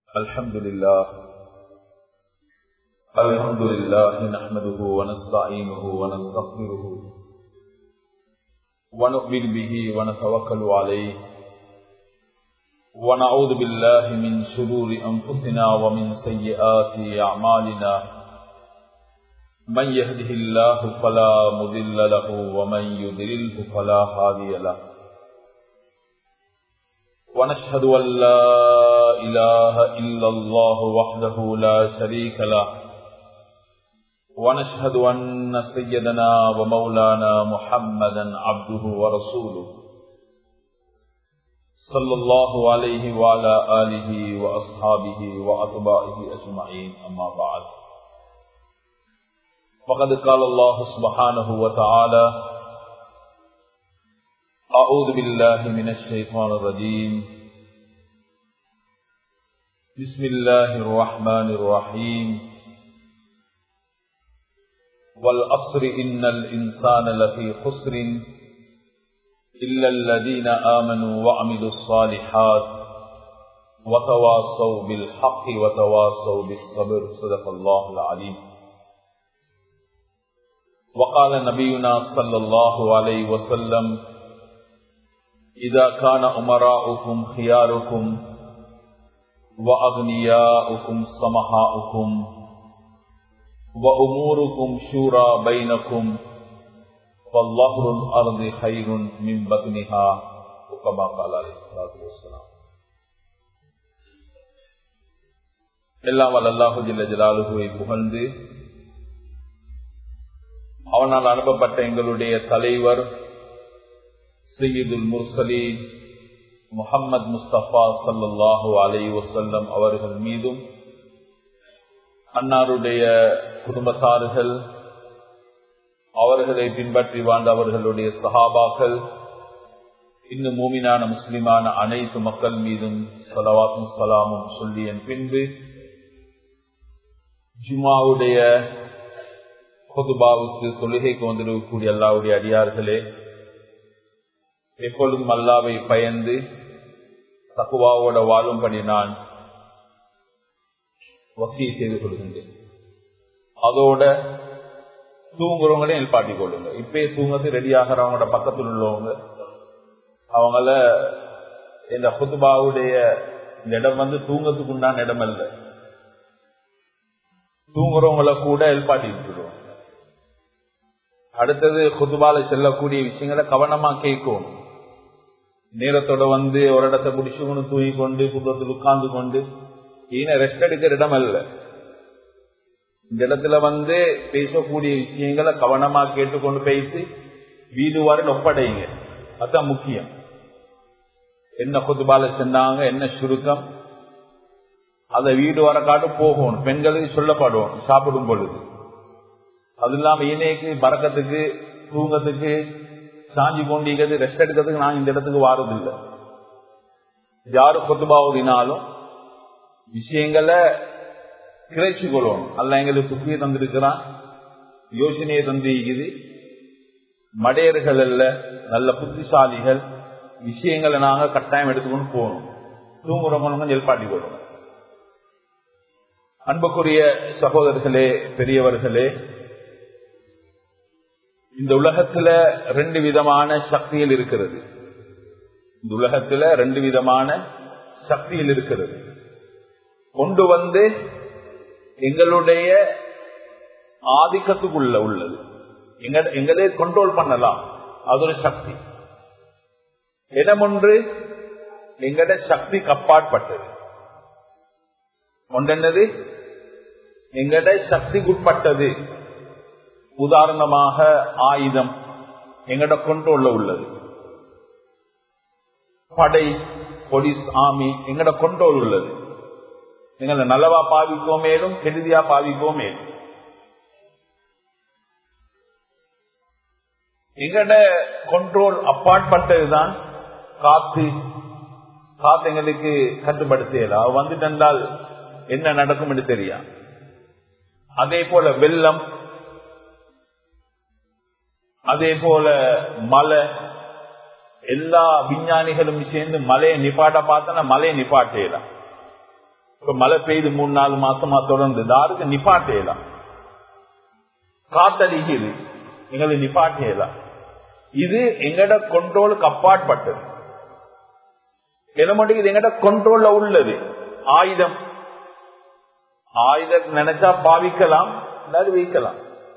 الحمد لله الحمد لله نحمده ونستعينه ونستغفره ونؤمن به ونتوكل عليه ونعوذ بالله من شرور أنفسنا ومن سيئات أعمالنا من يهده الله فلا مذل له ومن يذلله فلا هادي له ونشهد أن لا إله إلا الله وحده لا شريك له ونشهد أن سيدنا ومولانا محمدا عبده ورسوله صلى الله عليه وعلى آله وأصحابه وأتباعه أجمعين أما بعد فقد قال الله سبحانه وتعالى أعوذ بالله من الشيطان الرجيم بسم الله الرحمن الرحيم والأصر إن الإنسان لفي خسر إلا الذين آمنوا وعملوا الصالحات وتواصوا بالحق وتواصوا بالصبر صدق الله العليم وقال نبينا صلى الله عليه وسلم إذا كان أمراؤكم خياركم وأغنياؤكم سمحاؤكم وأموركم شورى بينكم فالظهر الأرض خير من بطنها وكما قال عليه الصلاة والسلام எல்லாம் அல்லாஹு ஜில்ல ஜலாலுகுவை புகழ்ந்து அவனால் அனுப்பப்பட்ட எங்களுடைய தலைவர் சையீதுல் முர்சலி முகம்மது முஸ்தபா சல்லாஹூ அலை வசல்லம் அவர்கள் மீதும் அன்னாருடைய குடும்பத்தார்கள் அவர்களை பின்பற்றி வாழ்ந்த அவர்களுடைய சஹாபாக்கள் இன்னும் மூமினான முஸ்லிமான அனைத்து மக்கள் மீதும் சலவாத்தும் சலாமும் சொல்லியன் பின்பு ஜுமாவுடைய பொதுபாவுக்கு தொழுகைக்கு வந்திருக்கக்கூடிய அல்லாவுடைய அடியார்களே எப்பொழுதும் அல்லாவை பயந்து தக்குவாவோட வாழும்படி நான் வசியை செய்து கொள்கின்றேன் அதோட தூங்குறவங்களையும் எழுப்பாட்டிக் கொள்ளுங்க இப்பயே தூங்கத்து ரெடி ஆகிறவங்களோட பக்கத்தில் உள்ளவங்க அவங்கள இந்த புத்துபாவுடைய இந்த இடம் வந்து தூங்கத்துக்கு உண்டான இடம் அல்ல தூங்குறவங்கள கூட எழுப்பாட்டி விட்டுருவோம் அடுத்தது குத்துபால செல்லக்கூடிய விஷயங்களை கவனமா கேட்கும் நேரத்தோட வந்து ஒரு இடத்தை பிடிச்சுக்கொண்டு தூங்கி கொண்டு குடும்பத்தில் உட்கார்ந்து கொண்டு ஈன ரெஸ்ட் எடுக்கிற இடம் அல்ல இந்த இடத்துல வந்து பேசக்கூடிய விஷயங்களை கவனமா கேட்டுக்கொண்டு பேசி வீடு வரையில் ஒப்படைங்க அதுதான் முக்கியம் என்ன குத்துபால சொன்னாங்க என்ன சுருக்கம் அதை வீடு வர காட்டு போகணும் பெண்களுக்கு சொல்லப்படுவோம் சாப்பிடும் பொழுது அது இல்லாம ஈனைக்கு பறக்கத்துக்கு தூங்கத்துக்கு சாஞ்சி கொண்டிருக்கிறது ரெஸ்ட் எடுக்கிறதுக்கு நான் இந்த இடத்துக்கு வாரதில்லை யாரு கொத்துபாவதினாலும் விஷயங்களை கிளைச்சு கொள்ளணும் அல்ல எங்களுக்கு புத்தியை தந்திருக்கிறான் யோசனையை தந்திருக்குது மடையர்கள் அல்ல நல்ல புத்திசாலிகள் விஷயங்களை நாங்க கட்டாயம் எடுத்துக்கொண்டு போகணும் தூங்குறவங்க நெல்பாட்டி கொள்ளணும் அன்புக்குரிய சகோதரர்களே பெரியவர்களே இந்த உலகத்துல ரெண்டு விதமான சக்திகள் இருக்கிறது இந்த உலகத்துல ரெண்டு விதமான சக்திகள் இருக்கிறது கொண்டு வந்து எங்களுடைய ஆதிக்கத்துக்குள்ள உள்ளது எங்களே கண்ட்ரோல் பண்ணலாம் அது ஒரு சக்தி இடம் ஒன்று எங்கட சக்தி கப்பாட்பட்டது ஒன்றென்னது எங்கட சக்திக்குட்பட்டது உதாரணமாக ஆயுதம் எங்கட கொண்டோல்ல உள்ளது படை போலீஸ் ஆர்மி எங்கட கொண்டோல் உள்ளது எங்களை நல்லவா பாவிக்கோ மேலும் கெடுதியா பாவிக்கோ மேலும் எங்கட கொண்ட்ரோல் அப்பாற்பட்டதுதான் காத்து காத்து எங்களுக்கு கட்டுப்படுத்தல வந்துட்டு என்றால் என்ன நடக்கும் என்று தெரியா அதே போல வெள்ளம் அதே போல மலை எல்லா விஞ்ஞானிகளும் சேர்ந்து மலையை நிப்பாட்ட பார்த்தனா மலையை நிப்பாட்டலாம் இப்ப மழை பெய்து மூணு நாலு மாசமா தொடர்ந்து தாருக்கு நிப்பாட்டேலாம் காத்தடிக்குது எங்களுக்கு நிப்பாட்டேலாம் இது எங்கட கொண்டோலுக்கு அப்பாற்பட்டது என்ன இது எங்கட கொண்டோல்ல உள்ளது ஆயுதம் ஆயுதம் நினைச்சா பாவிக்கலாம் இல்லாது வைக்கலாம்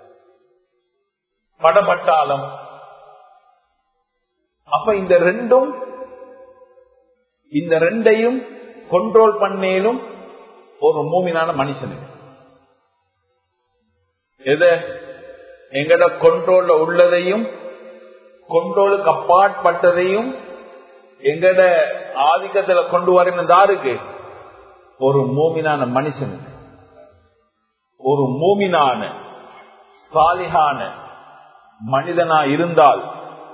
படப்பட்டாலும் அப்ப இந்த ரெண்டும் இந்த ரெண்டையும் கொண்ட்ரோல் பண்ணேலும் ஒரு மூமினான மனுஷனுக்கு எத எங்கட கொண்ட்ரோல்ல உள்ளதையும் கொண்டோலுக்கு அப்பாற்பட்டதையும் எங்கட ஆதிக்கத்துல கொண்டு வரணும் தாருக்கு ஒரு மூமினான மனுஷனுக்கு ஒரு மூமினான சாலிகான மனிதனா இருந்தால்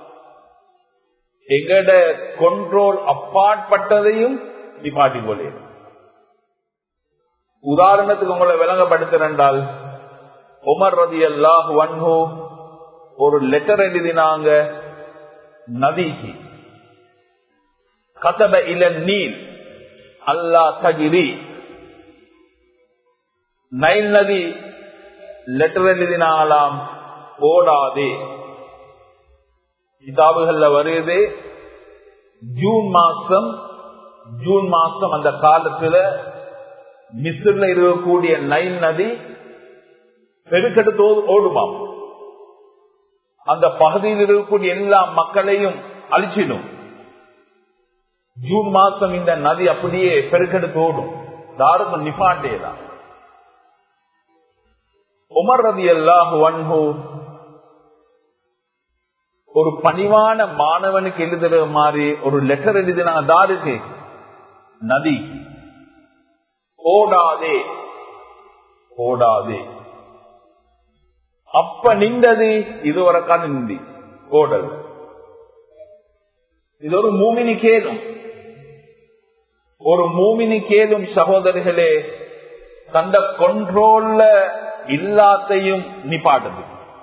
எங்கட கொண்ட்ரோல் அப்பாற்பட்டதையும் நிப்பாட்டி போலே உதாரணத்துக்கு உங்களை விளங்கப்படுத்துறால் உமர் ரதி அல்லாஹ் வன்ஹூ ஒரு லெட்டர் எழுதினாங்க நதிக்கு கதப இல நீல் அல்லா தகிரி நைல் நதி லெட்டர் எழுதினாலாம் ஓடாதே கிதாபுகள்ல வருது ஜூன் மாசம் ஜூன் மாசம் அந்த காலத்துல மிஸ்ர்ல இருக்கக்கூடிய நைல் நதி பெருக்கெடுத்து ஓடுமாம் அந்த பகுதியில் இருக்கக்கூடிய எல்லா மக்களையும் அழிச்சிடும் ஜூன் மாசம் இந்த நதி அப்படியே பெருக்கெடுத்து ஓடும் தாருக்கும் நிப்பாட்டேதான் உமர் ரதி அல்லாஹு வன்ஹூ ஒரு பணிவான மாணவனுக்கு எழுதுற மாதிரி ஒரு லெட்டர் எழுதினாங்க தாருக்கு நதி ஓடாதே ஓடாதே அப்ப நின்றது இதுவரைக்கான நிந்தி ஓடல் இது ஒரு மூமினி கேளும் ஒரு மூமினி கேளும் சகோதரிகளே தந்த கொண்ட்ரோல்ல இல்லாத்தையும் நிப்பாட்டுது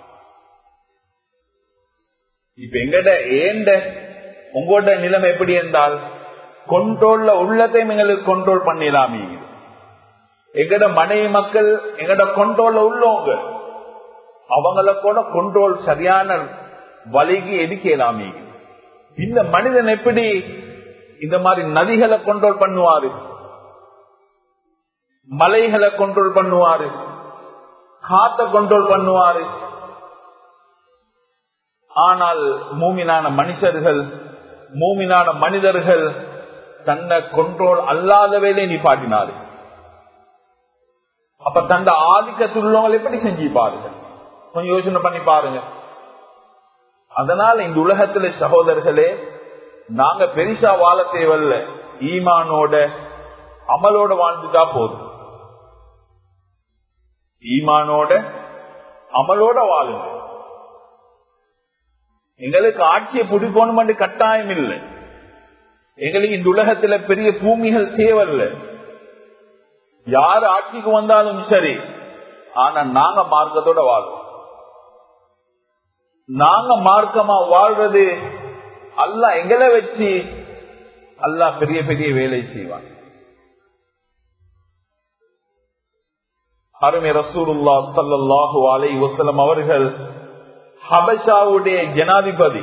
இப்ப எங்கட ஏண்ட உங்களோட நிலைமை எப்படி என்றால் கொண்ட்ரோல்ல உள்ளதையும் எங்களுக்கு கொண்ட்ரோல் பண்ணிடலாமே எங்கட மனைவி மக்கள் எங்கட கொண்ட்ரோல்ல உள்ளவங்க அவங்கள கூட கொண்ட்ரோல் சரியான வலிக்கு எதுக்கலாமே இந்த மனிதன் எப்படி இந்த மாதிரி நதிகளை கொண்ட்ரோல் பண்ணுவாரு மலைகளை கொண்ட்ரோல் பண்ணுவாரு காத்த கொண்ட்ரோல் பண்ணுவாரு ஆனால் மூமினான மனுஷர்கள் மூமினான மனிதர்கள் தன்னை கொண்ட்ரோல் அல்லாத வேலையை நிப்பாட்டினாரு அப்ப தந்த ஆதிக்கத்தில் உள்ளவங்க எப்படி செஞ்சு பாருங்க கொஞ்சம் யோசனை பண்ணி பாருங்க அதனால இந்த உலகத்துல சகோதரர்களே நாங்க பெரிசா வாழ தேவையில்ல ஈமானோட அமலோட வாழ்ந்துட்டா போதும் ஈமானோட அமலோட வாழுங்க எங்களுக்கு ஆட்சியை பிடிக்கணும் கட்டாயம் இல்லை எங்களுக்கு இந்த உலகத்துல பெரிய பூமிகள் தேவையில்லை யார் ஆட்சிக்கு வந்தாலும் சரி ஆனா நாங்க மார்க்கத்தோட வாழ்வோம் நாங்க மார்க்கமா வாழ்றது அல்ல எங்களை வச்சு அல்லா பெரிய பெரிய வேலை செய்வான் அருமை ரசூருல்லா சல்லாஹூ அலை வசலம் அவர்கள் ஹபஷாவுடைய ஜனாதிபதி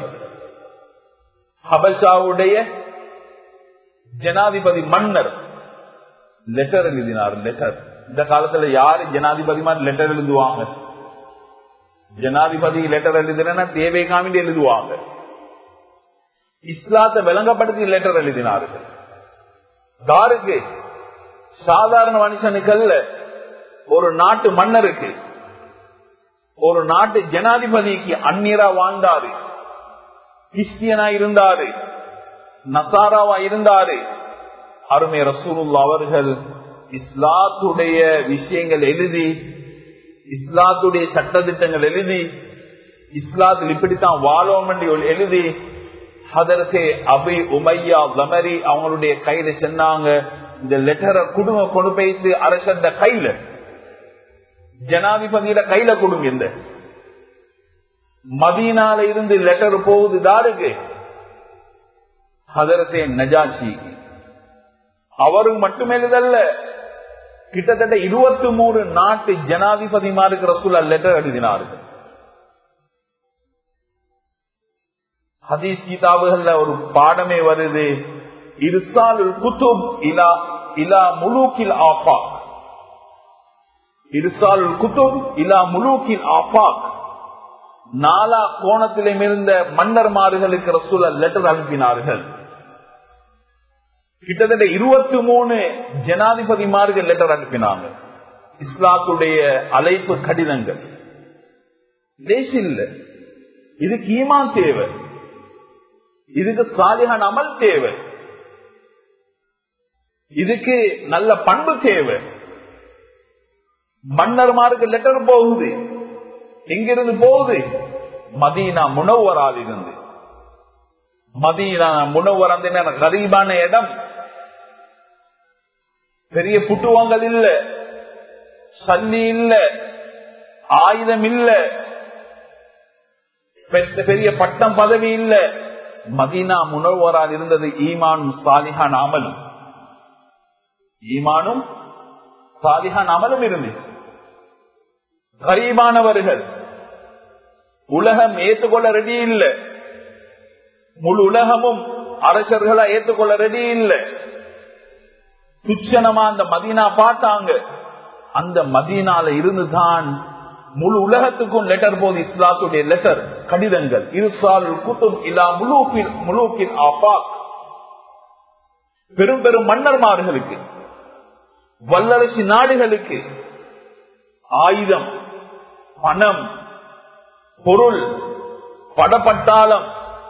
ஹபஷாவுடைய ஜனாதிபதி மன்னர் லெட்டர் எழுதினார் லெட்டர் இந்த காலத்துல யாரு ஜனாதிபதி மாதிரி லெட்டர் எழுதுவாங்க ஜனாதிபதி லெட்டர் எழுதுனா தேவை காமிட்டு எழுதுவாங்க இஸ்லாத்தை விளங்கப்படுத்தி லெட்டர் எழுதினார்கள் தாருக்கு சாதாரண மனுஷனுக்கு அல்ல ஒரு நாட்டு மன்னருக்கு ஒரு நாட்டு ஜனாதிபதிக்கு அந்நியரா வாழ்ந்தாரு கிறிஸ்டியனா இருந்தாரு நசாராவா இருந்தாரு அருமை ரசூலுல்லா அவர்கள் இஸ்லாத்துடைய விஷயங்கள் எழுதி இஸ்லாத்துடைய சட்டத்திட்டங்கள் எழுதி இஸ்லாத்தில் இப்படித்தான் வாழோம் என்று எழுதி அதற்கு அபி உமையா லமரி அவங்களுடைய கையில சென்னாங்க இந்த லெட்டரை குடும்ப கொண்டு போயிட்டு அரசந்த கையில ஜனாதிபதியில கையில கொடுங்க இந்த மதீனால இருந்து லெட்டர் போகுது தாருக்கு அதற்கு நஜாசி அவரும் மட்டும் எழுதல்ல கிட்டத்தட்ட இருபத்தி மூணு நாட்டு ஜனாதிபதிமாருக்கு ரசூலா லெட்டர் எழுதினார்கள் ஹதீஸ் கிதாபுகள்ல ஒரு பாடமே வருது இருசாலுல் குத்துப் இலா இலா முலூக்கில் ஆஃபாக் இருசாலுல் குத்துப் இலா முலூக்கில் ஆஃபாக் நாலா கோணத்திலும் இருந்த மன்னர்மார்களுக்கு ரசூல லெட்டர் அனுப்பினார்கள் கிட்டத்தட்ட இருபத்தி மூணு ஜனாதிபதிமார்கள் லெட்டர் அனுப்பினாங்க இஸ்லாத்துடைய அழைப்பு கடிதங்கள் லேசி இல்ல இதுக்கு ஈமான் தேவை இதுக்கு சாலிகான் அமல் தேவை இதுக்கு நல்ல பண்பு தேவை மன்னர்மாருக்கு லெட்டர் போகுது எங்கிருந்து போகுது மதீனா முனவரால் இருந்து மதீனா முனவர் அந்த கரீபான இடம் பெரிய புட்டுவாங்கல் இல்ல சல்லி இல்ல ஆயுதம் இல்ல பெரிய பட்டம் பதவி இல்ல மதீனா முனவரால் இருந்தது ஈமானும் சாலிஹான் அமலும் ஈமானும் சாலிஹான் அமலும் இருந்துச்சு கரீபானவர்கள் உலகம் ஏற்றுக்கொள்ள ரெடி இல்லை முழு உலகமும் அரசர்களா ஏற்றுக்கொள்ள ரெடி இல்லை துச்சனமா அந்த மதீனா பார்த்தாங்க அந்த மதீனால இருந்துதான் முழு உலகத்துக்கும் லெட்டர் போது இஸ்லாத்துடைய லெட்டர் கடிதங்கள் இருசால் குத்தும் இல்லா முழுக்கில் முழுக்கில் ஆப்பா பெரும் பெரும் மன்னர்மார்களுக்கு வல்லரசு நாடுகளுக்கு ஆயுதம் பணம் பொருள் படப்பட்டாளம்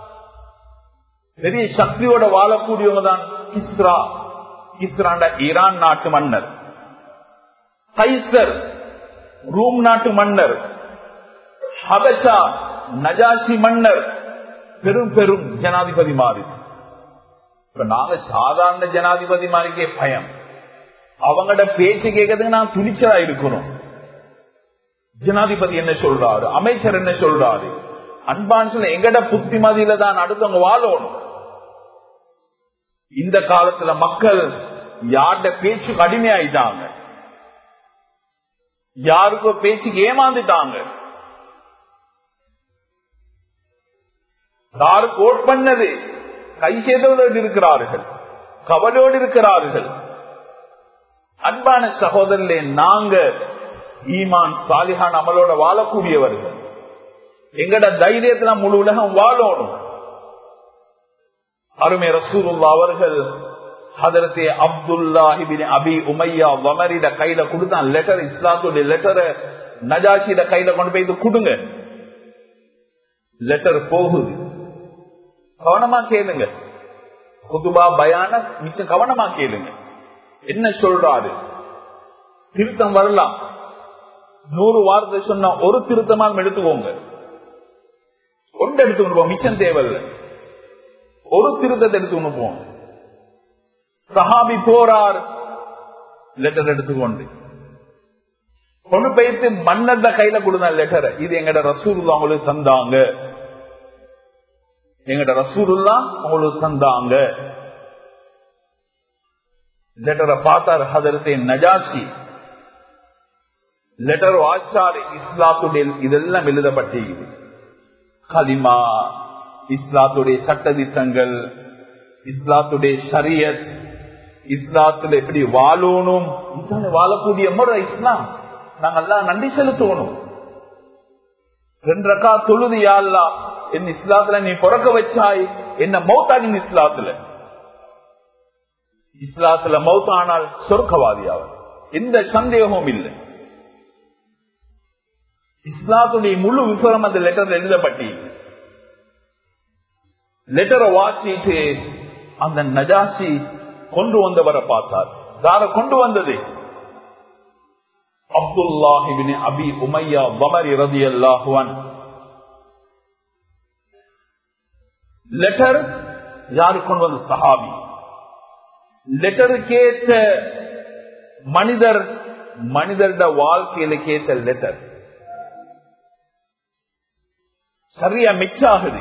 பெரிய சக்தியோட வாழக்கூடியவங்க தான் கிஸ்ரா கிஸ்ராண்ட ஈரான் நாட்டு மன்னர் கைசர் ரூம் நாட்டு மன்னர் ஹபஷா நஜாசி மன்னர் பெரும் பெரும் ஜனாதிபதி மாறி இப்ப நாங்க சாதாரண ஜனாதிபதி மாறிக்கே பயம் அவங்களோட பேச்சு கேட்கறதுக்கு நான் துணிச்சலா இருக்கணும் ஜனாதிபதி என்ன சொல்றாரு அமைச்சர் என்ன சொல்றாரு அன்பான்ஸ்ல எங்கட புத்திமதியில தான் அடுத்தவங்க வாழணும் இந்த காலத்துல மக்கள் யார்ட பேச்சுக்கு அடிமையாயிட்டாங்க யாருக்கோ பேச்சுக்கு ஏமாந்துட்டாங்க யாரு கோட் பண்ணது கை செய்தவர்கள் இருக்கிறார்கள் கவலோடு இருக்கிறார்கள் அன்பான சகோதரர்களே நாங்க ஈமான் சாலிஹான் அமலோட வாழக்கூடியவர்கள் எங்கட தைரியத்துல முழு உலகம் வாழணும் அருமை ரசூருல்லா அவர்கள் ஹதரத்தே அப்துல்லாஹிபின் அபி உமையா வமரிட கையில கொடுத்தான் லெட்டர் இஸ்லாத்துடைய லெட்டரை நஜாசியிட கையில கொண்டு போய் கொடுங்க லெட்டர் போகுது கவனமா கேளுங்க குதுபா பயான மிச்சம் கவனமா கேளுங்க என்ன சொல்றாரு திருத்தம் வரலாம் நூறு வார்த்தை சொன்னா ஒரு திருத்தமாக எடுத்துக்கோங்க ஒன்று எடுத்துக்கொண்டு போவோம் மிச்சம் தேவையில்லை ஒரு திருத்தத்தை எடுத்துக்கொண்டு போவோம் சஹாபி போறார் லெட்டர் எடுத்துக்கொண்டு கொண்டு போயிட்டு மன்னர் கையில கொடுத்த லெட்டர் இது எங்கட ரசூருல்லா அவங்களுக்கு தந்தாங்க எங்கட ரசூருல்லா அவங்களுக்கு தந்தாங்க லெட்டரை பார்த்தார் ஹதரத்தை நஜாசி லெட்டர் வாச்சார் இஸ்லாத்துடைய இதெல்லாம் எழுதப்பட்டிருக்குது கலிமா இஸ்லாத்துடைய சட்டதிட்டங்கள் இஸ்லாத்துடைய ஷரியத் இஸ்லாத்துல எப்படி வாழணும் வாழக்கூடிய முறை இஸ்லாம் நாங்கெல்லாம் நன்றி செலுத்தணும் ரெண்டு ரக்கா தொழுது யாழ்லா என் இஸ்லாத்துல நீ பிறக்க வச்சாய் என்ன மௌத்தாகின் இஸ்லாத்துல இஸ்லாத்துல மௌத்தானால் சொர்க்கவாதி அவர் எந்த சந்தேகமும் இல்லை இஸ்லாத்துடைய முழு விவரம் அந்த லெட்டர் எழுதப்பட்டி லெட்டரை வாசிட்டு அந்த நஜாசி கொண்டு வந்தவரை பார்த்தார் யார கொண்டு வந்தது அப்துல்லாஹிபின் அபி உமையா வமரி ரதி அல்லாஹுவன் லெட்டர் யாரு கொண்டு வந்த சஹாபி லெட்டரு கேட்ட மனிதர் மனிதர்ட வாழ்க்கையில கேட்ட லெட்டர் சரியா மிச்சாகுது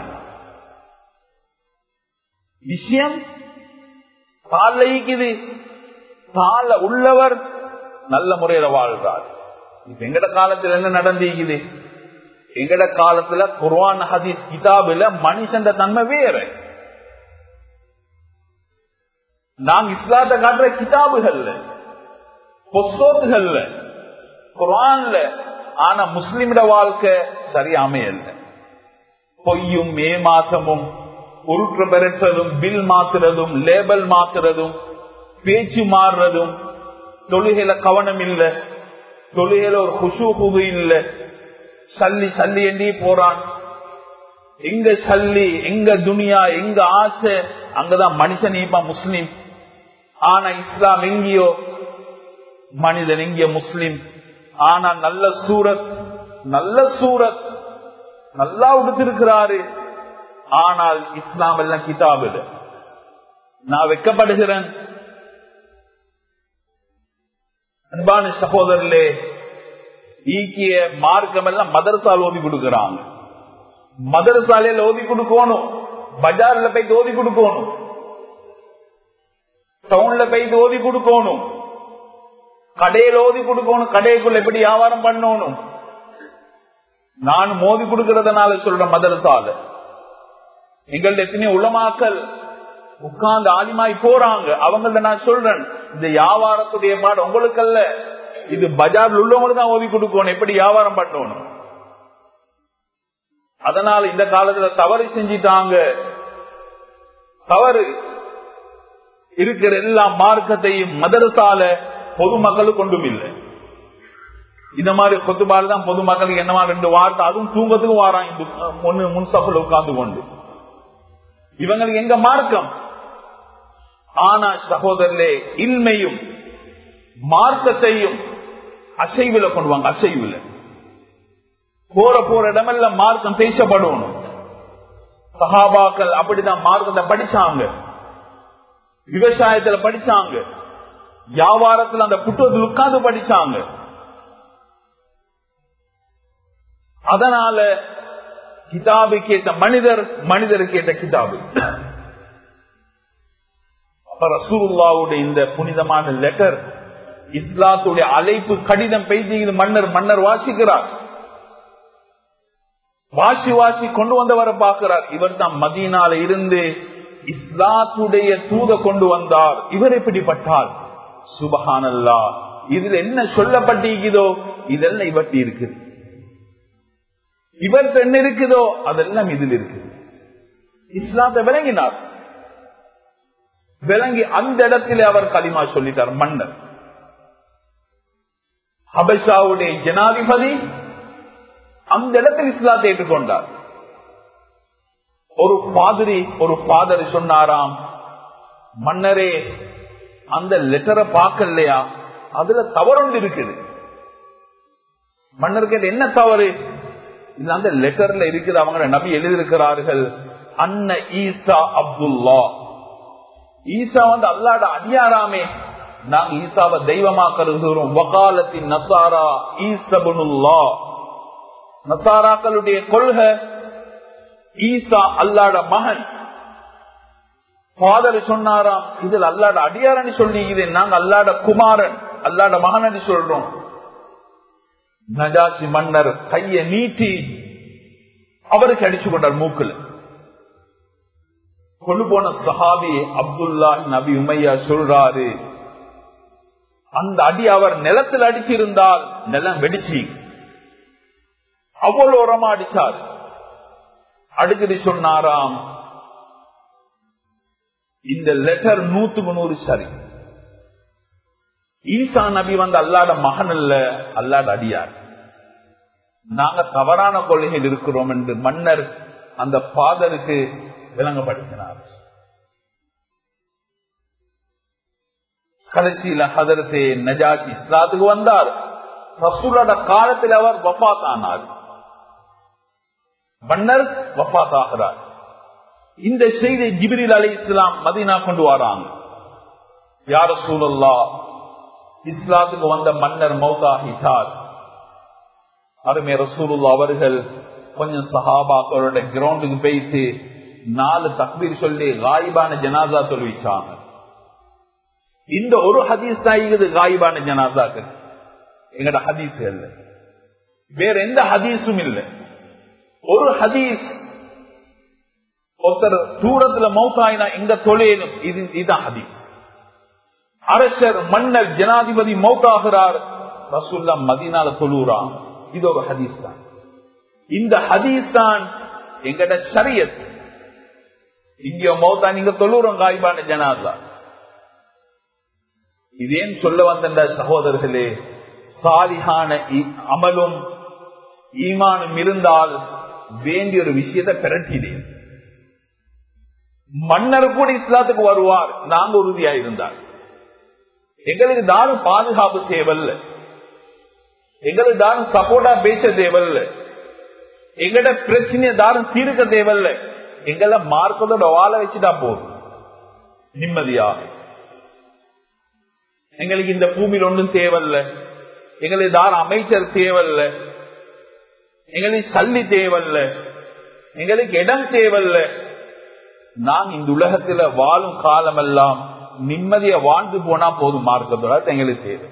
விஷயம் காலைக்குது கால உள்ளவர் நல்ல முறையில வாழ்றார் இப்ப எங்கட காலத்துல என்ன நடந்திருக்குது எங்கட காலத்துல குர்வான் ஹதீஸ் கிதாபுல மனுஷன் தன்மை வேற நாங்க இஸ்லாத்தை காட்டுற கிதாபுகள்ல பொசோத்துகள்ல குரான்ல ஆனா முஸ்லிமிட வாழ்க்கை சரி அமையல்ல பொய்யும் ஏமாற்றமும் உருற்று பெறற்றதும் பில் மாத்துறதும் லேபல் மாத்துறதும் பேச்சு மாறுறதும் தொழுகையில கவனம் இல்ல தொழுகையில ஒரு குசு குது இல்ல சல்லி சல்லி என்றே போறான் எங்க சல்லி எங்க துனியா எங்க ஆசை அங்கதான் மனுஷன் இப்ப முஸ்லிம் ஆனா இஸ்லாம் எங்கேயோ மனிதன் எங்கே முஸ்லிம் ஆனா நல்ல சூரத் நல்ல சூரத் நல்லா உடுத்திருக்கிறாரு ஆனால் இஸ்லாம் எல்லாம் கிதாபு நான் வெக்கப்படுகிறேன் அன்பான சகோதரர்களே ஈக்கிய மார்க்கம் எல்லாம் மதரசால் ஓதி கொடுக்கிறாங்க மதரசாலையில ஓதி கொடுக்கணும் பஜார்ல போய் ஓதி கொடுக்கணும் டவுன்ல போய் ஓதி கொடுக்கணும் கடையில ஓதி கொடுக்கணும் கடைக்குள்ள எப்படி வியாபாரம் பண்ணணும் நான் மோதி கொடுக்கறதுனால சொல்றேன் மதரசால எங்கள்ட்ட எத்தனையோ உளமாக்கல் உட்கார்ந்து ஆலிமாய் போறாங்க அவங்கள்ட்ட நான் சொல்றேன் இந்த வியாபாரத்துடைய பாடு உங்களுக்கு அல்ல இது பஜார்ல உள்ளவங்களுக்கு தான் ஓதி கொடுக்கணும் எப்படி வியாபாரம் பண்ணணும் அதனால இந்த காலத்துல தவறு செஞ்சிட்டாங்க தவறு இருக்கிற எல்லா மார்க்கத்தையும் மதரசால பொதுமக்களுக்கு கொண்டும் இல்லை இந்த மாதிரி கொத்துபாடு தான் பொதுமக்களுக்கு என்னமா ரெண்டு வார்த்தை அதுவும் தூங்கத்துக்கும் வாராங்க ஒன்னு முன்சப்பில் உட்கார்ந்து கொண்டு இவங்களுக்கு எங்க மார்க்கம் ஆனா சகோதரர்களே இன்மையும் மார்க்கத்தையும் அசைவுல கொண்டுவாங்க அசைவுல போற போற இடமெல்லாம் மார்க்கம் பேசப்படணும் சகாபாக்கள் அப்படிதான் மார்க்கத்தை படிச்சாங்க விவசாயத்துல படிச்சாங்க வியாபாரத்துல அந்த புத்தகத்தில் உட்கார்ந்து படிச்சாங்க அதனால கிதாபு கேட்ட மனிதர் மனிதர் கேட்ட கிதாபு அப்ப ரசூல்லாவுடைய இந்த புனிதமான லெட்டர் இஸ்லாத்துடைய அழைப்பு கடிதம் பெய்து மன்னர் மன்னர் வாசிக்கிறார் வாசி வாசி கொண்டு வந்தவரை பார்க்கிறார் இவர் தான் மதீனால இருந்து இஸ்லாத்துடைய தூத கொண்டு வந்தார் இவர் எப்படிப்பட்டால் சுபஹானல்லா இதுல என்ன சொல்லப்பட்டிருக்குதோ இதெல்லாம் இவர்த்தி இருக்குது இவர் என்ன இருக்குதோ அதெல்லாம் இதில் இருக்கு இஸ்லாத்தை விளங்கினார் விளங்கி அந்த இடத்திலே அவர் களிமா சொல்லிட்டார் மன்னர் ஹபஷாவுடைய ஜனாதிபதி அந்த இடத்தில் இஸ்லாத்தை ஏற்றுக்கொண்டார் ஒரு பாதிரி ஒரு பாதரி சொன்னாராம் மன்னரே அந்த லெட்டரை பார்க்கலையா அதுல தவறு இருக்குது மன்னருக்கு என்ன தவறு இல்ல அந்த லெட்டர்ல இருக்குது அவங்க நபி எழுதியிருக்கிறார்கள் அன்ன ஈசா அப்துல்லா ஈசா வந்து அல்லாட அடியாராமே நாங்க ஈசாவை தெய்வமா கருதுகிறோம் வகாலத்தின் நசாரா ஈசபுனுல்லா நசாராக்களுடைய கொள்கை ஈசா அல்லாட மகன் ஃபாதர் சொன்னாராம் இதில் அல்லாட அடியாரன்னு சொல்லி நாங்க அல்லாட குமாரன் அல்லாட மகன் சொல்றோம் நஜாசி மன்னர் கைய நீட்டி அவருக்கு அடிச்சு கொண்டார் மூக்குல கொண்டு போன சஹாபி அப்துல்லா நபி உமையா சொல்றாரு அந்த அடி அவர் நிலத்தில் அடிச்சிருந்தால் நிலம் வெடிச்சு அவ்வளவு உரமா அடிச்சார் அடிக்கடி சொன்னாராம் இந்த லெட்டர் நூத்துக்கு நூறு சரி ஈசா நபி வந்து அல்லாட மகன் அல்ல அல்லாட அடியார் நாங்க தவறான கொள்கையில் இருக்கிறோம் என்று மன்னர் அந்த பாதருக்கு விளங்கப்படுத்தினார் கடைசியில ஹதரத்தே நஜாத் இஸ்லாத்துக்கு வந்தார் ரசூலோட காலத்தில் அவர் வஃத் ஆனார் மன்னர் வஃத் ஆகிறார் இந்த செய்தி ஜிபிரில் அலி இஸ்லாம் மதீனா கொண்டு வராங்க யார சூழல்லா இஸ்லாத்துக்கு வந்த மன்னர் மௌதாகிட்டார் அருமை ரசூலுல்லா அவர்கள் கொஞ்சம் சஹாபாக்களோட கிரவுண்டுக்கு போயிட்டு நாலு தக்பீர் சொல்லி காயிபான ஜனாதா சொல்லிச்சாங்க இந்த ஒரு ஹதீஸ் தான் இருக்குது காயிபான ஜனாதாக்கு எங்கட ஹதீஸ்கள்ல வேற எந்த ஹதீஸும் இல்லை ஒரு ஹதீஸ் ஒருத்தர் தூரத்துல மௌத்தாயினா எங்க தொழிலும் இது இதுதான் ஹதீஸ் அரசர் மன்னர் ஜனாதிபதி மௌத்தாகிறார் ரசூல்லா மதினால தொழுறான் இது ஒரு ஹதீஸ் தான் இந்த ஹதீஸ் தான் எங்கட சரியத் இங்க மௌத்தா நீங்க தொழுறோம் காய்பான ஜனாதா இதேன் சொல்ல வந்த சகோதரர்களே சாலிகான அமலும் ஈமானும் இருந்தால் வேண்டிய ஒரு விஷயத்தை பிரட்டினேன் மன்னர் கூட இஸ்லாத்துக்கு வருவார் நாங்க உறுதியா இருந்தார் எங்களுக்கு தாரும் பாதுகாப்பு தேவல்ல எங்களுக்கு தாரும் சப்போர்ட்டா பேச தேவல்ல எங்கட பிரச்சனையை தாரும் தீர்க்க தேவல்ல எங்களை மார்க்கத்தோட வாழ வச்சுட்டா போதும் நிம்மதியாக எங்களுக்கு இந்த பூமியில் ஒன்றும் தேவையில்ல எங்களுக்கு தார அமைச்சர் தேவையில்ல எங்களுக்கு சல்லி தேவையில்ல எங்களுக்கு இடம் தேவையில்ல நான் இந்த உலகத்துல வாழும் காலம் எல்லாம் நிம்மதிய வாழ்ந்து போனா போதும் மார்க்கத்தோட எங்களுக்கு தேவை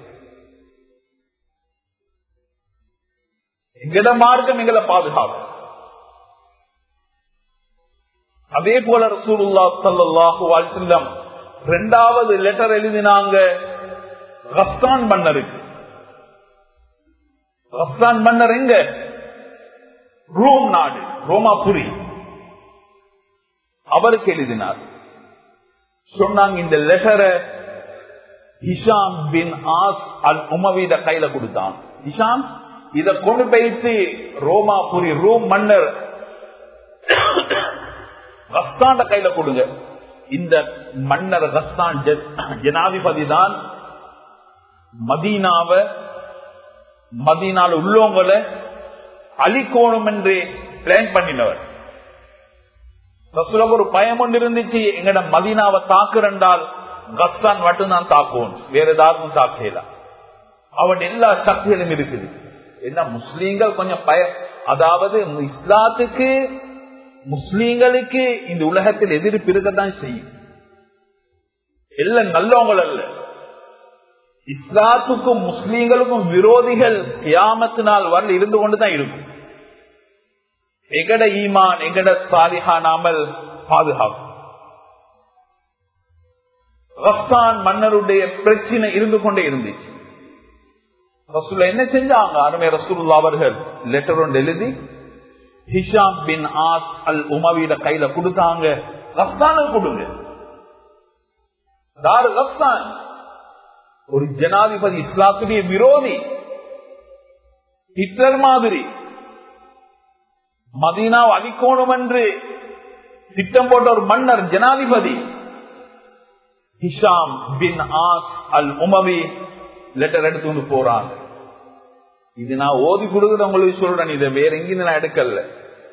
எங்கட மார்க்கம் எங்களை பாதுகாக்கும் அதே போல ரசூலுல்லா சல்லாஹூ அலிசல்லம் ரெண்டாவது லெட்டர் எழுதினாங்க ரஸ்தான் மன்னருக்கு ரஸ்தான் மன்னர் எங்க ரோம் நாடு ரோமாபுரி அவருக்கு எழுதினார் சொன்னாங்க இந்த லெட்டரை ஹிஷாம் பின் ஆஸ் அல் உமவிட கையில கொடுத்தான் ஹிஷாம் இத கொண்டு போயிட்டு ரோமாபுரி ரோம் மன்னர் ரஸ்தாண்ட கையில கொடுங்க இந்த மன்னர் ரஸ்தான் ஜனாதிபதி தான் மதீனாவ மதீனால உள்ளவங்களை அழிக்கோணும் என்று பிளான் பண்ணினவர் ரசூலுக்கு ஒரு பயம் ஒன்று இருந்துச்சு எங்கட மதீனாவை தாக்குறண்டால் கஸ்தான் மட்டும்தான் தாக்குவோம் வேற ஏதாவது தாக்கல அவன் எல்லா சக்திகளும் இருக்குது என்ன முஸ்லீம்கள் கொஞ்சம் பய அதாவது இஸ்லாத்துக்கு முஸ்லீம்களுக்கு இந்த உலகத்தில் எதிர்ப்பு இருக்கத்தான் செய்யும் எல்லாம் நல்லவங்கள் அல்ல இஸ்லாத்துக்கும் முஸ்லீம்களுக்கும் விரோதிகள் கியாமத்தினால் வரல இருந்து கொண்டுதான் இருக்கும் எங்கட ஈமான் எங்கட சாலிஹானாமல் பாதுகாக்கும் ரஃபான் மன்னருடைய பிரச்சனை இருந்து கொண்டே இருந்துச்சு ரசூல்ல என்ன செஞ்சாங்க அருமை ரசூல்லா அவர்கள் லெட்டர் ஒன்று எழுதி ஹிஷாம் பின் ஆஸ் அல் உமவிட கையில கொடுத்தாங்க ரஃப்தானு கொடுங்க தாரு ரஃப்தான் ஒரு ஜனாதிபதி இஸ்லாத்துடைய விரோதி ஹிட்லர் மாதிரி மதீனாவை அழிக்கணும் என்று திட்டம் போட்ட ஒரு மன்னர் ஜனாதிபதி ஹிஷாம் பின் ஆஸ் அல் உமவி லெட்டர் எடுத்து கொண்டு போறாங்க இது நான் ஓதி கொடுக்குற உங்களுக்கு சொல்றேன் இதை வேற எங்கேயும் நான் எடுக்கல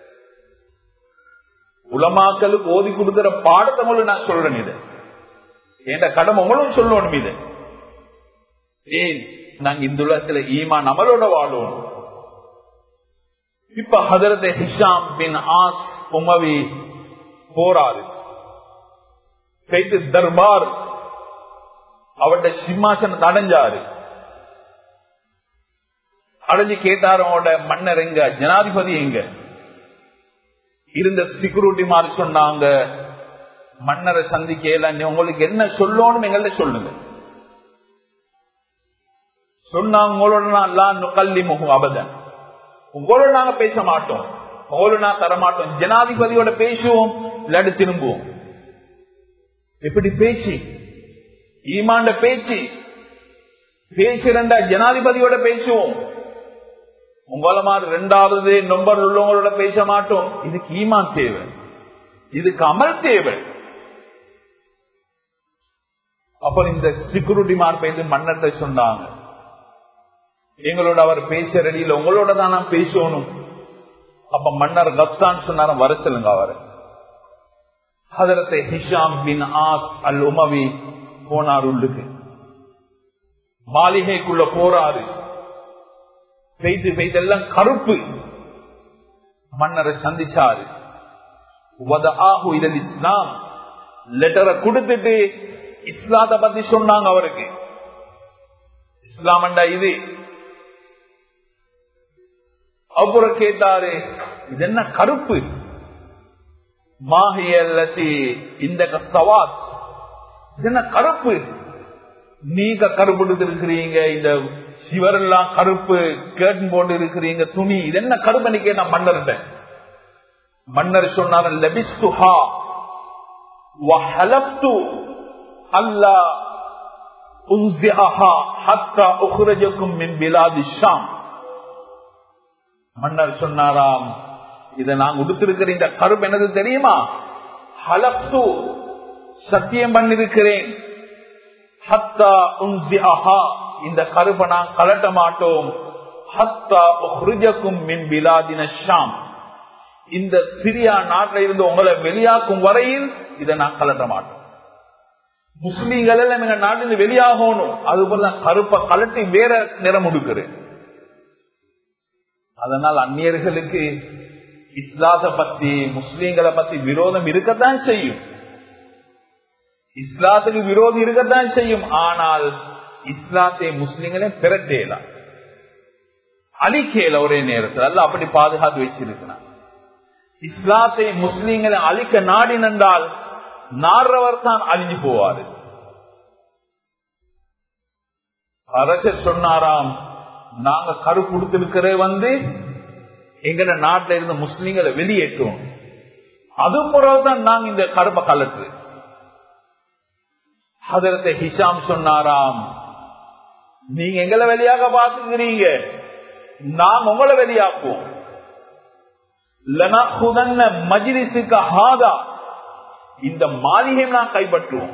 உலமாக்களுக்கு ஓதி கொடுக்கிற பாடத்தை உங்களுக்கு நான் சொல்றேன் இது என் கடமை உங்களும் சொல்லணும் இது ஏன் நாங்க இந்த உலகத்துல ஈமா நம்மளோட வாழுவோம் இப்ப ஹதரத் ஹிஷாம் பின் ஆஸ் உமவி போராது கைத்து தர்பார் அவருடைய சிம்மாசனத்தை அடைஞ்சாரு அடைஞ்சு கேட்டாரு அவனோட மன்னர் எங்க ஜனாதிபதி எங்க இருந்த செக்யூரிட்டி மாதிரி சொன்னாங்க மன்னரை சந்திக்கல உங்களுக்கு என்ன சொல்லணும் எங்கள்ட்ட சொல்லுங்க சொன்னாங்க உங்களோட நான் கல்வி முகம் அபதன் உங்களோட நாங்க பேச மாட்டோம் உங்களோட நான் தர மாட்டோம் ஜனாதிபதியோட பேசுவோம் இல்லாட்டி திரும்புவோம் எப்படி பேச்சு ஈமாண்ட பேச்சு பேசுறண்டா ஜனாதிபதியோட பேசுவோம் உங்கள மாதிரி ரெண்டாவது நம்பர் உள்ளவங்களோட பேச மாட்டோம் இதுக்கு ஈமான் தேவை இதுக்கு அமல் தேவை அப்புறம் இந்த செக்யூரிட்டி மார்பேந்து மன்னர்கிட்ட சொன்னாங்க எங்களோட அவர் பேச ரெடியில் உங்களோட தான் நான் பேசணும் அப்ப மன்னர் கப்தான் சொன்னார வர சொல்லுங்க அவரை ஹதரத்தை ஹிஷாம் பின் ஆஸ் அல் உமவி போனார் உள்ளுக்கு மாளிகைக்குள்ள போறாரு பெய்து பெய்தெல்லாம் கருப்பு மன்னரை சந்திச்சாரு இதன் இஸ்லாம் லெட்டரை கொடுத்துட்டு இஸ்லாத்த பத்தி சொன்னாங்க அவருக்கு இஸ்லாமண்டா இது அப்புறம் கேட்டாரு இது என்ன கருப்பு மாஹியல்லதி இந்த சவாத் இது என்ன கருப்பு நீங்க கருப்பு இருக்கிறீங்க இந்த சிவரெல்லாம் கருப்பு கேட்டன் போட்டு இருக்கிறீங்க துணி இது என்ன கருப்பு கேட்ட மன்னர்கிட்ட மன்னர் சொன்னார் லபிஸ்துஹா வஹலப்து அல்லா உன்சிஹா ஹத்தா உஹ்ரஜக்கும் மின் பிலாதி ஷாம் மன்னர் சொன்னாராம் இதை நான் உடுத்திருக்கிற இந்த கருப்பு என்னது தெரியுமா ஹலப்து சத்தியம் பண்ணிருக்கிறேன் ஹத்தா உன்சிஹா இந்த கருப்பை நான் கலட்ட மாட்டோம் ஹத்தா உஹ்ரஜக்கும் மின் பிலாதின ஷாம் இந்த சிரியா நாட்டில இருந்து உங்களை வெளியாக்கும் வரையில் இதை நான் கலட்ட மாட்டோம் முஸ்லீம்கள் எல்லாம் எங்க நாட்டில் வெளியாகணும் அது போல கருப்பை கலட்டி வேற நிறம் உடுக்கிறேன் அதனால் அந்நியர்களுக்கு இஸ்லாத்தை பத்தி முஸ்லீம்களை பத்தி விரோதம் இருக்கத்தான் செய்யும் இஸ்லாத்துக்கு விரோதம் இருக்கத்தான் செய்யும் ஆனால் இஸ்லாத்தை முஸ்லீம்களே பிறட்டேலாம் அழிக்கல ஒரே நேரத்தில் அல்ல அப்படி பாதுகாத்து வச்சிருக்கிறான் இஸ்லாத்தை முஸ்லீம்களை அழிக்க நாடி நின்றால் நாடுறவர் தான் அழிஞ்சு போவாரு அரசர் சொன்னாராம் நாங்க கரு கொடுத்திருக்கிற வந்து எங்கட நாட்டில இருந்து முஸ்லீம்களை வெளியேற்றோம் அது பிறகுதான் நாங்க இந்த கருப்பை கலத்து அதரத்தை ஹிஷாம் சொன்னாராம் நீங்க எங்களை வெளியாக பாத்துக்கிறீங்க நாங்க உங்களை வெளியாக்குவோம் மஜிலிசுக்கு ஹாதா இந்த மாளிகை நான் கைப்பற்றுவோம்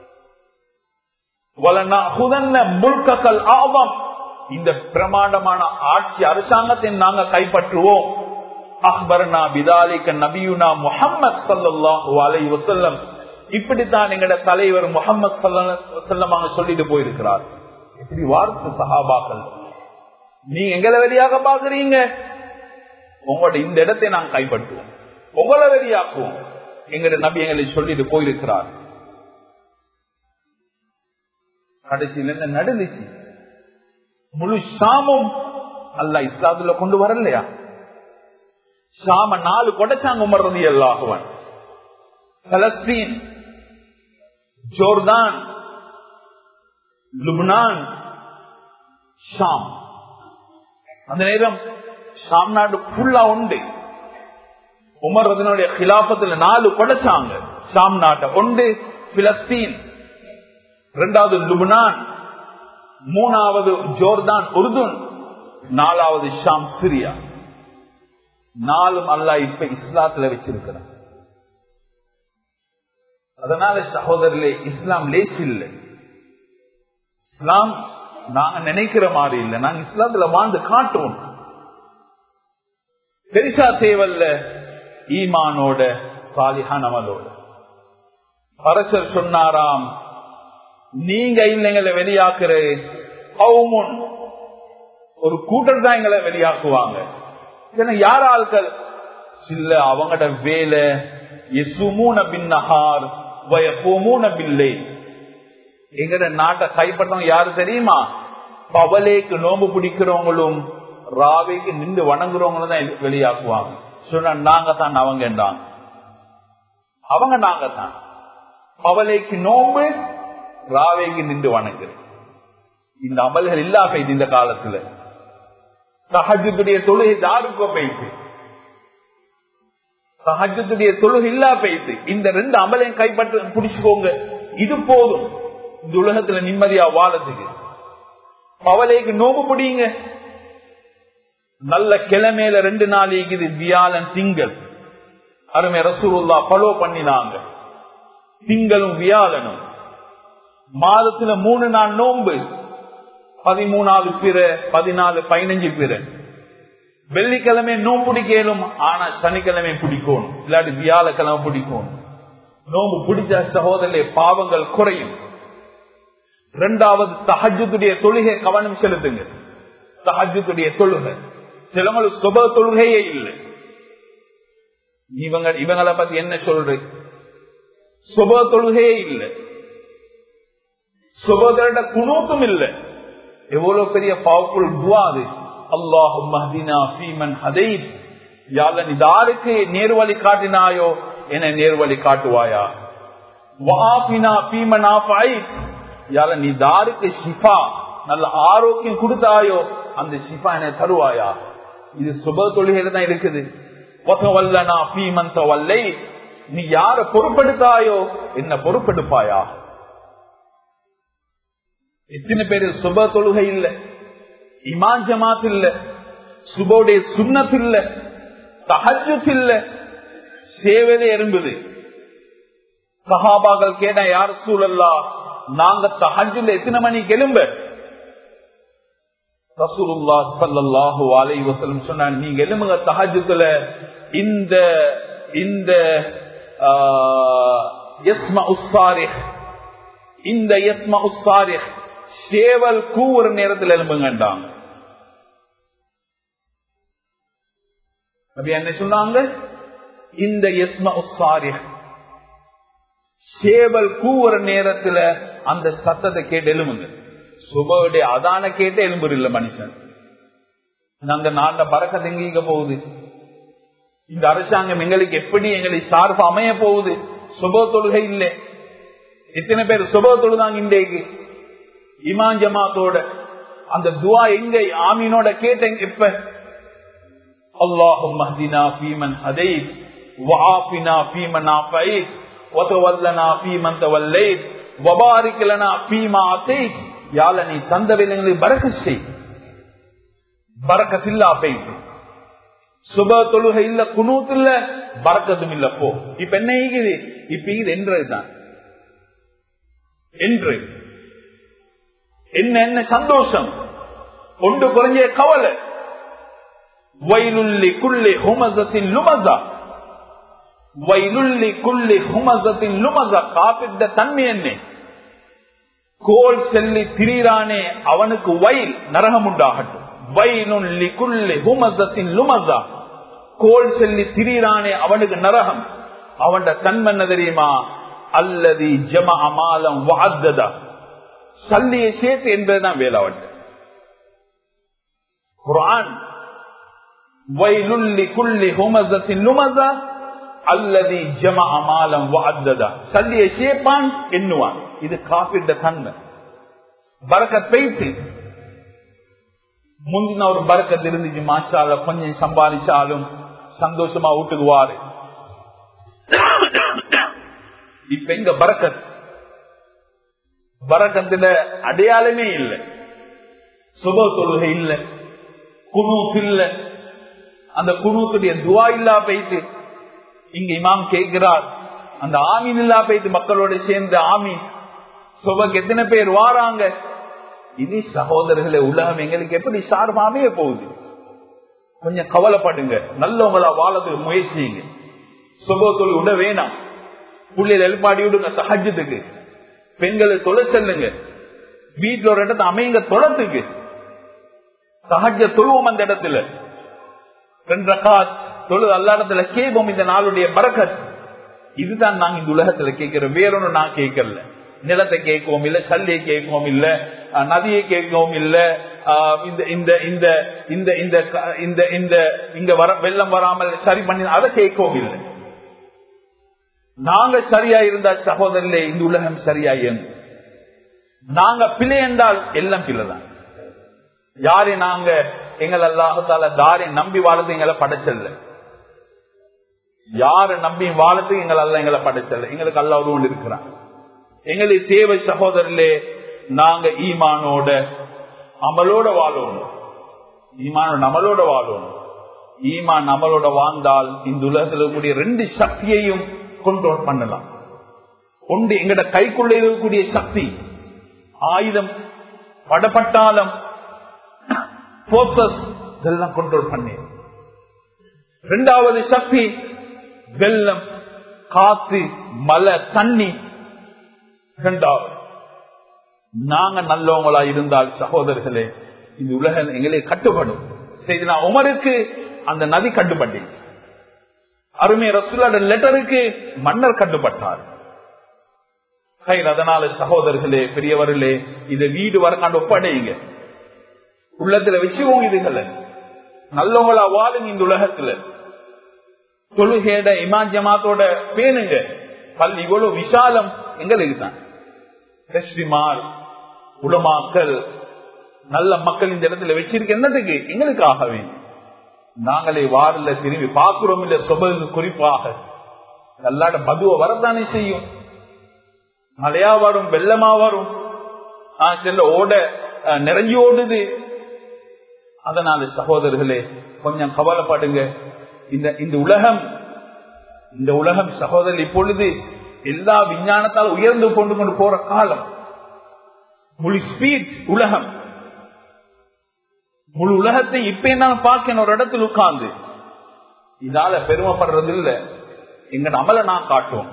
முல்கல் ஆவம் இந்த பிரமாண்டமான ஆட்சி அரசாங்கத்தை நாங்க கைப்பற்றுவோம் அக்பர்னா பிதாலிக்க நபியுனா முகமது சல்லாஹூ அலை வசல்லம் இப்படித்தான் எங்கட தலைவர் முகமது சல்லமாக சொல்லிட்டு போயிருக்கிறார் இப்படி வார்த்தை சஹாபாக்கள் நீங்க எங்களை வெளியாக பாக்குறீங்க உங்களோட இந்த இடத்தை நாங்க கைப்பற்றுவோம் உங்களை வெளியாக்குவோம் எங்கட நபி எங்களை சொல்லிட்டு போயிருக்கிறார் கடைசியில் என்ன நடந்துச்சு முழு சாமும் அல்ல இஸ்லாத்துல கொண்டு வரலையா சாம நாலு கொடைச்சாங்க உமர்றது எல்லாகுவன் பலஸ்தீன் ஜோர்தான் லுப்னான் ஷாம் அந்த நேரம் ஷாம் நாடு ஃபுல்லா உண்டு உமர் அதனுடைய கிலாபத்துல நாலு கொடைச்சாங்க ஷாம் நாட்டை ஒன்று பிலஸ்தீன் இரண்டாவது லுப்னான் மூணாவது ஜோர்தான் உருதுன் நாலாவது ஷாம் சிரியா நாலும் அல்லா இப்ப இஸ்லாத்துல வச்சிருக்கிறான் அதனால சகோதரர்களே இஸ்லாம் லேஸ் இல்லை இஸ்லாம் நாங்க நினைக்கிற மாதிரி இல்லை நாங்க இஸ்லாத்துல வாழ்ந்து காட்டுவோம் பெரிசா தேவல்ல ஈமானோட சாலிஹான் அமலோட அரசர் சொன்னாராம் நீங்க இல்லைங்களை வெளியாக்குற கவுமுன் ஒரு கூட்டம் தான் எங்களை வெளியாக்குவாங்க யார் ஆட்கள் இல்ல அவங்கட வேலை எசுமூன பின்னஹார் வயப்போமூன பில்லை எங்கட நாட்டை கைப்பற்றவங்க யாரு தெரியுமா பவலேக்கு நோம்பு பிடிக்கிறவங்களும் ராவைக்கு நின்று வணங்குறவங்களும் தான் வெளியாக்குவாங்க சொன்ன நாங்க தான் அவங்க என்றாங்க அவங்க நாங்க தான் பவலைக்கு நோம்பு ராவைக்கு நின்று வணங்குற இந்த அமல்கள் இல்லா பெய்து இந்த காலத்துல சஹஜத்துடைய தொழுகை யாருக்கோ பெய்து சஹஜத்துடைய தொழுகை இல்லா பெய்து இந்த ரெண்டு அமலையும் கைப்பற்ற பிடிச்சுக்கோங்க இது போதும் இந்த உலகத்துல நிம்மதியா வாழறதுக்கு பவலைக்கு நோம்பு பிடிங்க நல்ல கிழமையில ரெண்டு நாள் இருக்குது வியாழன் திங்கள் அருமை ரசூல்லா பலோ பண்ணினாங்க திங்களும் வியாழனும் மாதத்துல மூணு நாள் நோன்பு பதிமூணாவது பிற பதினாலு பதினஞ்சு பிற வெள்ளிக்கிழமை நோம்பு பிடிக்கலும் ஆனா சனிக்கிழமை பிடிக்கணும் இல்லாட்டி வியாழக்கிழமை பிடிக்கணும் நோம்பு பிடிச்ச சகோதரே பாவங்கள் குறையும் இரண்டாவது தஹஜத்துடைய தொழுகை கவனம் செலுத்துங்க தஹஜத்துடைய தொழுகை சிலவங்களுக்கு சுப தொழுகையே இல்லை இவங்க இவங்களை பத்தி என்ன சொல்ற சுப தொழுகையே இல்லை சுபதோட குணூத்தும் இல்லை எவ்வளவு பெரிய பவர்ஃபுல் துவா அது அல்லாஹும் மஹ்தினா ஃபீமன் ஹதைத் யால நிதாருக்கு நேர்வழி காட்டினாயோ என நேர்வழி காட்டுவாயா வாபினா ஃபீமன் ஆஃபாயித் யால நிதாருக்கு ஷிஃபா நல்ல ஆரோக்கியம் கொடுத்தாயோ அந்த ஷிஃபா என தருவாயா இது சுப தொழுகையில தான் இருக்குது வல்லனா ஃபீமன் தவல்லை நீ யார பொறுப்பெடுத்தாயோ என்ன பொறுப்பெடுப்பாயா எத்தனை பேரு சுப தொழுகை இல்ல இமான் ஜமாத் இல்ல சுபோடைய சுண்ணத் இல்ல தஹஜத் இல்ல சேவதே எறும்புது சஹாபாக்கள் கேட்ட யார் சூழல்லா நாங்க தஹஜுல எத்தனை மணிக்கு எலும்ப ரசூலுல்லா ஸல்லல்லாஹு அலைஹி வஸல்லம் சொன்னாங்க நீங்க எலும்புங்க தஹஜுல இந்த இந்த யஸ்மா உஸ்ஸாரிஹ் இந்த யஸ்மா உஸ்ஸாரிஹ் சேவல் கூவுற நேரத்தில் எலும்புங்கண்டாங்க அப்படி என்ன சொன்னாங்க இந்த யஸ்மா உஸ்ஸாரிஹ் சேவல் கூவுற நேரத்துல அந்த சத்தத்தை கேட்டு எலும்புங்க சுபவுடைய அதான கேட்டு எலும்புற இல்ல மனுஷன் அந்த நாள்ல பறக்க எங்க போகுது இந்த அரசாங்கம் எங்களுக்கு எப்படி எங்களை சார்பு அமைய போகுது சுப தொழுகை இல்லை எத்தனை பேர் சுப தொழுதாங்க இன்றைக்கு இமான் ஜமாத்தோட அந்த துவா எங்க ஆமீனோட கேட்டேன் இப்ப அல்லாஹும் மஹ்தினா ஃபீமன் ஹதைத் வஆஃபினா ஃபீமன் ஆஃபைத் வதவல்லனா ஃபீமன் தவல்லைத் வபாரிக் லனா ஃபீமா அதைத் யால நீ தந்தவில் எங்களுக்கு பரக்கத் செய் பரக்கத் இல்லா போயிட்டு சுப தொழுகை இல்ல குனூத் இல்ல பறக்கதும் இல்ல போ இப்ப என்ன ஈகுது இப்ப இது என்றதுதான் என்று என்ன என்ன சந்தோஷம் ஒன்று குறைஞ்ச கவலை வயலுள்ளி குள்ளி ஹுமசத்தின் லுமசா வயலுள்ளி குள்ளி ஹுமசத்தின் லுமசா காப்பிட்ட தன்மை என்ன கோல் செல்லி திரீரானே அவனுக்கு வயல் நரகம் உண்டாகட்டும் வயலுள்ளி குள்ளி ஹுமசத்தின் லுமசா கோல் செல்லி திரீரானே அவனுக்கு நரகம் அவன் தன்மை என்ன தெரியுமா அல்லது ஜம அமாலம் வாத்ததா சல்லியை சேர்த்து என்பதுதான் வேலாவன் குரான் வயலுள்ளி குள்ளி ஹுமசத்தின் லுமசா அல்லது ஜம அமாலம் வாத்ததா சல்லியை சேர்ப்பான் எண்ணுவான் இது காப்பிட்ட தன்மை பறக்கத் பெய்த்து முந்தின ஒரு பறக்கத்து இருந்துச்சு மாஷால கொஞ்சம் சம்பாதிச்சாலும் சந்தோஷமா வீட்டுக்குவாரு இப்ப எங்க பறக்கத் பறக்கத்துல அடையாளமே இல்லை சுப தொழுகை இல்ல குனூத் இல்ல அந்த குனூத்துடைய துவா இல்லா போயிட்டு இங்க இமாம் கேட்கிறார் அந்த ஆமீன் இல்லா போயிட்டு மக்களோட சேர்ந்த ஆமீன் சுபக்கு எத்தனை பேர் வாராங்க இது சகோதரர்களே உலகம் எங்களுக்கு எப்படி சார்பு அமைய போகுது கொஞ்சம் கவலைப்படுங்க நல்லவங்களா வாழறதுக்கு முயற்சிங்க சுபத்தொழில் விட வேணாம் புள்ளையில எழுப்பாடி விடுங்க சஹஜத்துக்கு பெண்களை தொலை செல்லுங்க வீட்டுல ஒரு இடத்த அமைங்க தொலைத்துக்கு சஹஜ தொழுவோம் அந்த இடத்துல ரெண்டு ரகாத் தொழு அல்ல இடத்துல கேபம் இந்த நாளுடைய பறக்கத் இதுதான் நாங்க இந்த உலகத்துல கேட்கிறோம் வேறொன்னு நான் கேட்கல நிலத்தை கேட்கவும் இல்ல சல்லியை கேட்கவும் இல்ல நதியை கேட்கவும் இல்ல இந்த இந்த இந்த இந்த இந்த இந்த இந்த இங்க வர வெள்ளம் வராமல் சரி பண்ணி அதை கேட்கவும் இல்லை நாங்க சரியா இருந்தா சகோதரிலே இந்த உலகம் சரியா நாங்க பிழை என்றால் எல்லாம் பிள்ளைதான் யாரை நாங்க எங்கள் அல்லாஹால தாரை நம்பி வாழறது எங்களை படைச்சல்ல யாரை நம்பி வாழறது எங்கள் அல்ல எங்களை படைச்சல்ல எங்களுக்கு அல்ல ஒருவன் இருக்கிறான் எங்களுக்கு தேவை சகோதரிலே நாங்க ஈமானோட அமலோட வாழணும் ஈமான் நம்மளோட வாழணும் ஈமான் நம்மளோட வாழ்ந்தால் இந்த உலகத்தில் இருக்கக்கூடிய ரெண்டு சக்தியையும் கண்ட்ரோல் பண்ணலாம் ஒன்று எங்கட கைக்குள்ள இருக்கக்கூடிய சக்தி ஆயுதம் படப்பட்டாலும் இதெல்லாம் கண்ட்ரோல் பண்ணி இரண்டாவது சக்தி வெள்ளம் காத்து மலை தண்ணி இரண்டாவது நாங்க நல்லவங்களா இருந்தால் சகோதரர்களே இந்த உலகம் எங்களே கட்டுப்படும் செய்தினா உமருக்கு அந்த நதி கட்டுப்பட்டு அருமை ரசூலோட லெட்டருக்கு மன்னர் கட்டுப்பட்டார் அதனால சகோதரர்களே பெரியவர்களே இதை வீடு வரக்காண்டு ஒப்படையுங்க உள்ளத்துல வச்சுக்கோங்க இதுகளை நல்லவங்களா வாழுங்க இந்த உலகத்துல தொழுகையோட இமான் ஜமாத்தோட பேணுங்க பள்ளி இவ்வளவு விசாலம் எங்களுக்கு தான் கஷ்டிமார் உலமாக்கள் நல்ல மக்கள் இந்த இடத்துல வச்சிருக்க என்னதுக்கு எங்களுக்காக வேண்டும் நாங்களே வாரில் திரும்பி பார்க்கிறோம் இல்ல சொபகு குறிப்பாக நல்லாட மதுவை வரத்தானே செய்யும் மழையா வரும் வெள்ளமா வரும் சில ஓட நிறைஞ்சி ஓடுது அதனால சகோதரர்களே கொஞ்சம் கவலைப்படுங்க இந்த இந்த உலகம் இந்த உலகம் சகோதரர் இப்பொழுது எல்லா விஞ்ஞானத்தால் உயர்ந்து கொண்டு கொண்டு போற காலம் முழு ஸ்பீட் உலகம் முழு உலகத்தை இப்ப என்ன பார்க்க ஒரு இடத்துல உட்கார்ந்து இதால பெருமைப்படுறது இல்ல எங்க அமல நான் காட்டுவோம்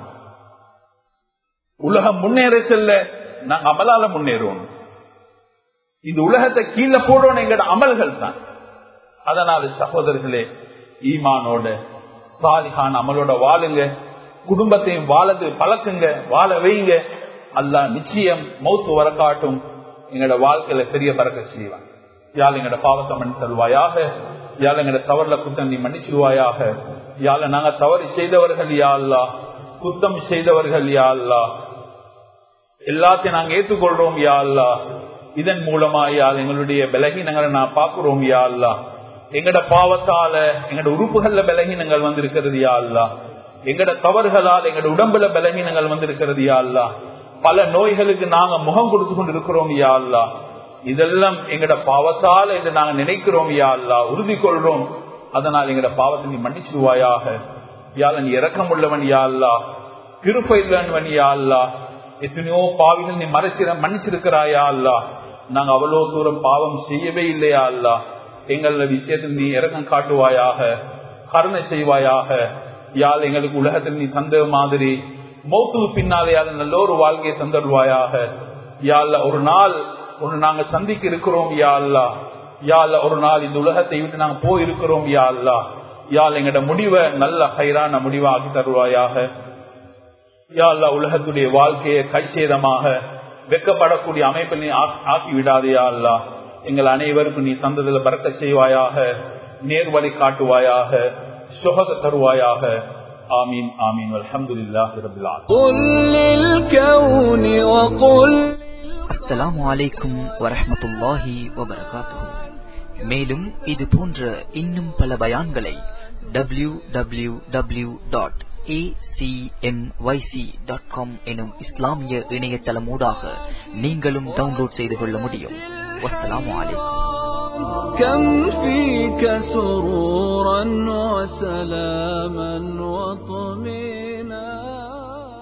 உலகம் முன்னேற செல்ல நாங்க அமலால முன்னேறுவோம் இந்த உலகத்தை கீழே போடுவோம் எங்கட அமல்கள் தான் அதனால சகோதரர்களே ஈமானோட சாலிகான் அமலோட வாழுங்க குடும்பத்தையும் வாழது பழக்குங்க வாழ வைங்க அல்லா நிச்சயம் மௌத்து வர காட்டும் எங்களோட வாழ்க்கையில பெரிய பறக்க செய்வான் யாழ் எங்கட பாவத்தை மணி தருவாயாக யாழ் எங்கட தவறுல குத்தம் நீ மன்னிச்சிருவாயாக யாழ நாங்க தவறு செய்தவர்கள் யா அல்லா குத்தம் செய்தவர்கள் யா அல்லா எல்லாத்தையும் நாங்க ஏற்றுக்கொள்றோம் யா அல்லா இதன் மூலமா யாழ் எங்களுடைய பலகீனங்களை நான் பாக்குறோம் யா அல்லா எங்கட பாவத்தால எங்கட உறுப்புகள்ல பலகீனங்கள் வந்திருக்கிறது யா அல்லா எங்கட தவறுகளால் எங்கட உடம்புல பலகீனங்கள் வந்திருக்கிறது யா அல்லா பல நோய்களுக்கு நாங்க முகம் கொடுத்து கொண்டு இருக்கிறோம் யா அல்லா இதெல்லாம் எங்கட பாவத்தால இதை நாங்க நினைக்கிறோம் யா அல்லா உறுதி கொள்றோம் அதனால் எங்கட பாவத்தை நீ மன்னிச்சிடுவாயாக யாழ நீ இறக்கம் உள்ளவன் யா அல்லா கிருப்ப இல்லவன் யா அல்லா எத்தனையோ பாவிகள் நீ மறைச்சிட மன்னிச்சிருக்கிறாயா அல்லா நாங்க அவ்வளவு தூரம் பாவம் செய்யவே இல்லையா அல்லா எங்கள விஷயத்தில் நீ இறக்கம் காட்டுவாயாக கருணை செய்வாயாக யாழ் எங்களுக்கு உலகத்தில் நீ தந்த மாதிரி மௌத்துக்கு பின்னாலே அது நல்ல ஒரு வாழ்க்கையை தந்தருவாயாக யாழ்ல ஒரு நாள் ஒன்று நாங்க சந்திக்க இருக்கிறோம் யா அல்லா யாழ்ல ஒரு நாள் இந்த உலகத்தை விட்டு நாங்க போயிருக்கிறோம் யா அல்லா யாழ் எங்கட முடிவை நல்ல ஹைரான முடிவாக்கி தருவாயாக யா அல்லா உலகத்துடைய வாழ்க்கையை கைச்சேதமாக வெக்கப்படக்கூடிய அமைப்பில் நீ ஆக்கி விடாதையா அல்லா எங்கள் அனைவருக்கும் நீ தந்ததுல பறக்க செய்வாயாக நேர்வழி காட்டுவாயாக சுகத தருவாயாக ஆமீன் ஆமீன் அல்ஹம்துலில்லாஹி ரப்பில் ஆலமீன் قل للكون وقل அஸ்ஸலாமு அலைக்கும் வரஹ்மத்துல்லாஹி வபரகாத்துஹு மேலும் இது போன்ற இன்னும் பல பயான்களை W W W dot dot com எனும் இஸ்லாமிய இணையதளமூடாக நீங்களும் டவுன்லோட் செய்து கொள்ள முடியும் வஸ்ஸலாமு அலைக்கும் كم فيك سرورا وسلاما وطمئنا